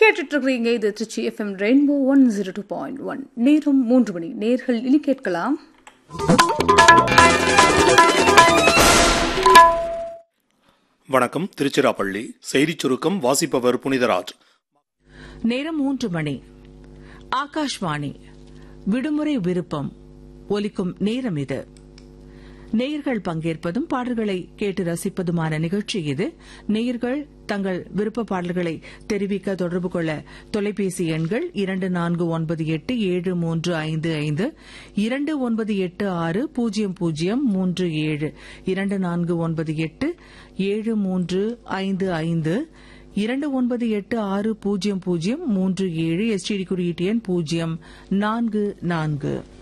கேட்டுட்டு இருக்கிறீங்க இது Tiruchi FM Rainbow one zero two point one நேரம் மூன்று மணி நேர்கள் இனி கேட்கலாம் வணக்கம் திருச்சிராப்பள்ளி செய்திச் சுருக்கம் வாசிப்பவர் புனிதராஜ் நேரம் மூன்று மணி ஆகாஷ்வாணி விடுமுறை விருப்பம் ஒலிக்கும் நேரம் இது நேயர்கள் பங்கேற்பதும் பாடல்களை கேட்டு ரசிப்பதுமான நிகழ்ச்சி இது நேயர்கள் தங்கள் விருப்ப பாடல்களை தெரிவிக்க தொடர்பு கொள்ள தொலைபேசி எண்கள் இரண்டு நான்கு ஒன்பது எட்டு ஏழு மூன்று ஐந்து ஐந்து இரண்டு ஒன்பது எட்டு ஆறு பூஜ்ஜியம் பூஜ்ஜியம் மூன்று ஏழு இரண்டு நான்கு ஒன்பது எட்டு ஏழு மூன்று ஐந்து ஐந்து இரண்டு ஒன்பது எட்டு ஆறு பூஜ்ஜியம் பூஜ்ஜியம் மூன்று ஏழு எஸ்டிடி குறியீட்டு எண் பூஜ்ஜியம் நான்கு நான்கு